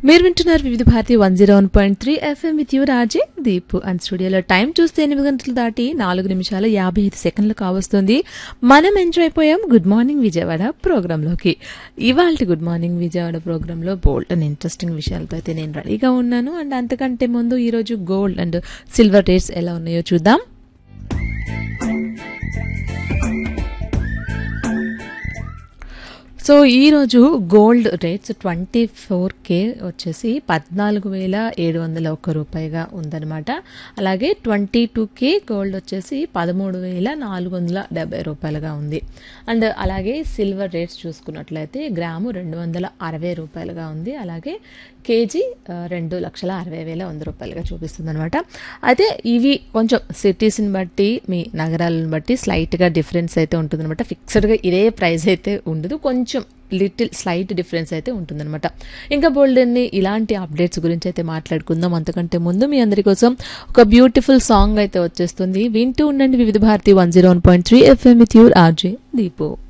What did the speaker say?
మీరు వింటున్నారు Vividh Bharati one zero one point three FM with your RJ Deepu and స్టూడియోలో time చూస్తే ఎనిమిది గంటలు దాటి నాలుగు నిమిషాలు యాభై ఐదు సెకండ్లు కావస్తుంది మనం ఎంజాయ్ అయిపోయాం గుడ్ మార్నింగ్ విజయవాడ ప్రోగ్రాంలోకి ఇవాళ గుడ్ మార్నింగ్ విజయవాడ ప్రోగ్రాంలో బోల్డ్ అండ్ ఇంట్రెస్టింగ్ విషయాలతో అయితే నేను రెడీగా ఉన్నాను అండ్ అంతకంటే ముందు ఈరోజు గోల్డ్ అండ్ సిల్వర్ రేట్స్ ఎలా ఉన్నాయో చూద్దాం సో ఈరోజు gold rates twenty four K వచ్చేసి పద్నాలుగు వేల ఏడు వందల ఒక్క రూపాయిగా ఉందన్నమాట అలాగే ట్వంటీ టూ కే గోల్డ్ వచ్చేసి పదమూడు వేల నాలుగు వందల డెబ్బై రూపాయలుగా ఉంది అండ్ అలాగే సిల్వర్ రేట్స్ చూసుకున్నట్లయితే గ్రాము రెండు వందల అరవై రూపాయలుగా ఉంది అలాగే కేజీ ఆ, రెండు లక్షల అరవై వేల వంద రూపాయలుగా చూపిస్తుంది అనమాట అయితే ఇవి కొంచెం సిటీస్ని బట్టి మీ నగరాలను బట్టి స్లైట్గా డిఫరెన్స్ అయితే ఉంటుందన్నమాట ఫిక్స్డ్గా ఇదే ప్రైస్ అయితే ఉండదు కొంచెం లిటిల్ స్లైట్ డిఫరెన్స్ అయితే ఉంటుందన్నమాట ఇంకా బోల్డెన్ని ఇలాంటి అప్డేట్స్ గురించి అయితే మాట్లాడుకుందాం అంతకంటే ముందు మీ అందరి కోసం ఒక బ్యూటిఫుల్ సాంగ్ అయితే వచ్చేస్తుంది వింటూ ఉండండి Vividh Bharati one zero one point three FM with your RJ Deepu